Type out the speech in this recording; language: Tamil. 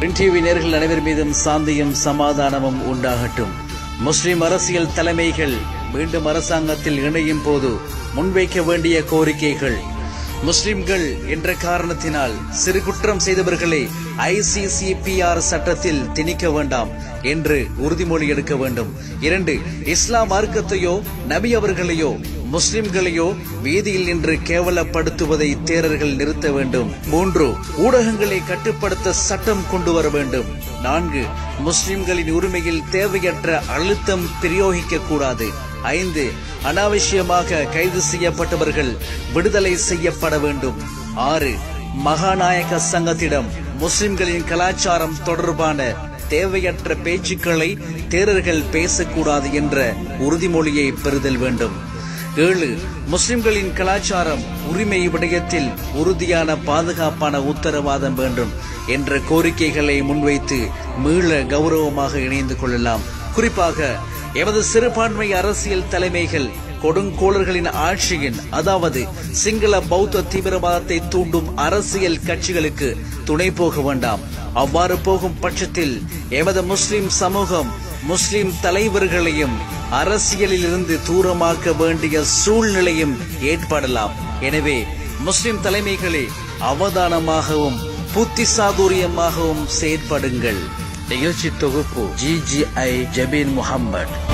டிவி நேர்கள் அனைவர் மீதும் சாந்தியும் சமாதானமும் உண்டாகட்டும் முஸ்லிம் அரசியல் தலைமைகள் மீண்டும் அரசாங்கத்தில் இணையும் போது முன்வைக்க வேண்டிய கோரிக்கைகள் முஸ்லிம்கள் என்ற காரணத்தினால் சிறு குற்றம் செய்தவர்களை ஐசிசிபிஆர் சட்டத்தில் திணிக்க வேண்டாம் என்று உறுதிமொழி எடுக்க வேண்டும் இரண்டு இஸ்லாம் மார்க்கத்தையோ நபி அவர்களையோ முஸ்லிம்களையோ வீதியில் நின்று கேவலப்படுத்துவதை தேரர்கள் நிறுத்த வேண்டும் மூன்று ஊடகங்களை கட்டுப்படுத்த சட்டம் கொண்டு வர வேண்டும் நான்கு முஸ்லிம்களின் உரிமையில் தேவையற்ற அழுத்தம் பிரயோகிக்க கூடாது ஐந்து அனாவசியமாக கைது செய்யப்பட்டவர்கள் விடுதலை செய்யப்பட வேண்டும் ஆறு மகாநாயக சங்கத்திடம் முஸ்லிம்களின் கலாச்சாரம் தொடர்பான தேவையற்ற பேச்சுக்களை தேரர்கள் பேசக்கூடாது என்ற உறுதிமொழியை பெறுதல் வேண்டும் ஏழு முஸ்லிம்களின் கலாச்சாரம் உரிமை விடயத்தில் உறுதியான பாதுகாப்பான உத்தரவாதம் வேண்டும் என்ற கோரிக்கைகளை முன்வைத்து மீள கௌரவமாக இணைந்து கொள்ளலாம் குறிப்பாக எமது சிறுபான்மை அரசியல் தலைமைகள் கொடுங்கோளர்களின் ஆட்சியின் அதாவது சிங்கள பௌத்த தீவிரவாதத்தை தூண்டும் அரசியல் கட்சிகளுக்கு துணை போக வேண்டாம் அவ்வாறு போகும் பட்சத்தில் எமது முஸ்லிம் சமூகம் முஸ்லிம் தலைவர்களையும் அரசியலில் இருந்து தூரமாக்க வேண்டிய சூழ்நிலையும் ஏற்படலாம் எனவே முஸ்லிம் தலைமைகளே அவதானமாகவும் புத்திசாதுரியமாகவும் செயற்படுங்கள் நிகழ்ச்சி தொகுப்பு ஜிஜிஐ ஜபீன் முகம்மது